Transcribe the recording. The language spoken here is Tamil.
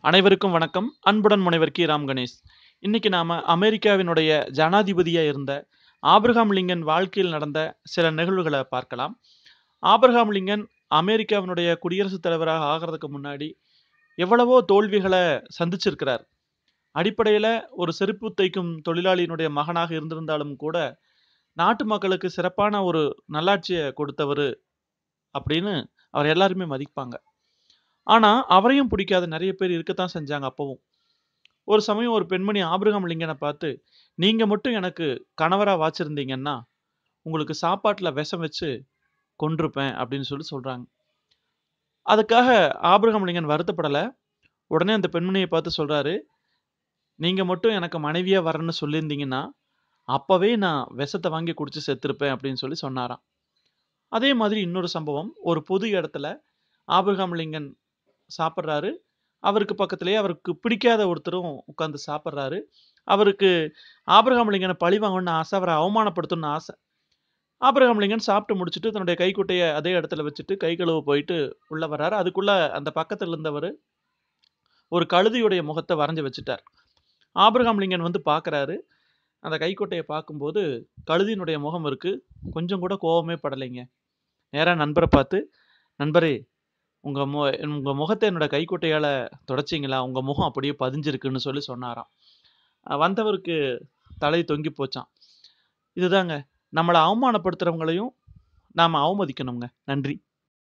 அனைவருக்கும் வணக்கம். அன்புடன் முனைவர் கி. ராம் கணேஷ். இன்னைக்கு நாம அமெரிக்காவினுடைய ஜனாதிபதியா இருந்த ஆபிரகாம் லிங்கன் வாழ்க்கையில் நடந்த சில நிகழ்வுகள பார்க்கலாம். ஆபிரகாம் லிங்கன் அமெரிக்காவினுடைய குடியரசுத் தலைவராக ஆகுறதுக்கு முன்னாடி எவ்வளவோ தோல்விகள சந்திச்சிருக்கிறார். அடிப்படையில ஒரு செருப்பு தைக்கும் தொழிலாளியினுடைய மகனாக இருந்திருந்தாலும் கூட, நாட்டு மக்களுக்கு சிறப்பான ஒரு நல்லாட்சிய கொடுத்தவரு அப்படின்னு அவர எல்லாருமே மதிப்பாங்க. ஆனா, அவரையும் பிடிக்காத நெறைய பேர் இருக்கத்தான் செஞ்சாங்க அப்பவும். ஒரு சமயம் ஒரு பெண்மணி ஆபிரகாம் லிங்கன பார்த்து, "நீங்க மட்டும் எனக்கு கணவரா வாச்சிருந்தீங்கன்னா, உங்களுக்கு சாப்பாட்டுல விஷம் வச்சு கொன்றுப்பேன்" அப்படின்னு சொல்லி சொல்றாங்க. அதுக்காக ஆபிரகாம் லிங்கன் வருத்தப்படல. உடனே அந்த பெண்மணிய பார்த்து சொல்றாரு, "நீங்க மட்டும் எனக்கு மனைவியா வரேன்னு சொல்லியிருந்தீங்கன்னா, அப்பவே நான் விஷத்த வாங்கி குடிச்சு செத்திருப்பேன்" அப்படின்னு சொல்லி சொன்னாராம். அதே மாதிரி இன்னொரு சம்பவம். ஒரு பொது இடத்துல ஆபிரகாம் லிங்கன் சாப்பிடுறாரு. அவருக்கு பக்கத்திலேயே அவருக்கு பிடிக்காத ஒருத்தரும் உட்கார்ந்து சாப்பிடுறாரு. அவருக்கு ஆபிரகாம் லிங்கன பழி வாங்கணும்னு ஆசை. அவர அவமானப்படுத்தணும்னு ஆசை. ஆபிரகாம் லிங்கன் சாப்பிட்டு முடிச்சுட்டு தன்னுடைய கைக்குட்டைய அதே இடத்துல வச்சுட்டு கை கழுவ போயிட்டு உள்ள வர்றாரு. அதுக்குள்ள அந்த பக்கத்துல இருந்தவரு ஒரு கழுதையுடைய முகத்த வரைஞ்சு வச்சுட்டார். ஆபிரகாம் லிங்கன் வந்து பார்க்குறாரு. அந்த கைக்குட்டைய பார்க்கும்போது கழுதையினுடைய முகம் இருக்கு. கொஞ்சம் கூட கோவமே படலைங்க. நேரா நண்பர பார்த்து, "நண்பரே, உங்க மு உங்க முகத்த என்னோட கைக்குட்டையால தொடச்சீங்களா? உங்க முகம் அப்படியே பதிஞ்சிருக்குன்னு" சொல்லி சொன்னாராம். அ வந்தவருக்கு தலை தொங்கி போச்சாம். இதுதாங்க. நம்மள அவமானப்படுத்துறவங்களையும் நாம அவமதிக்கணுங்க. நன்றி.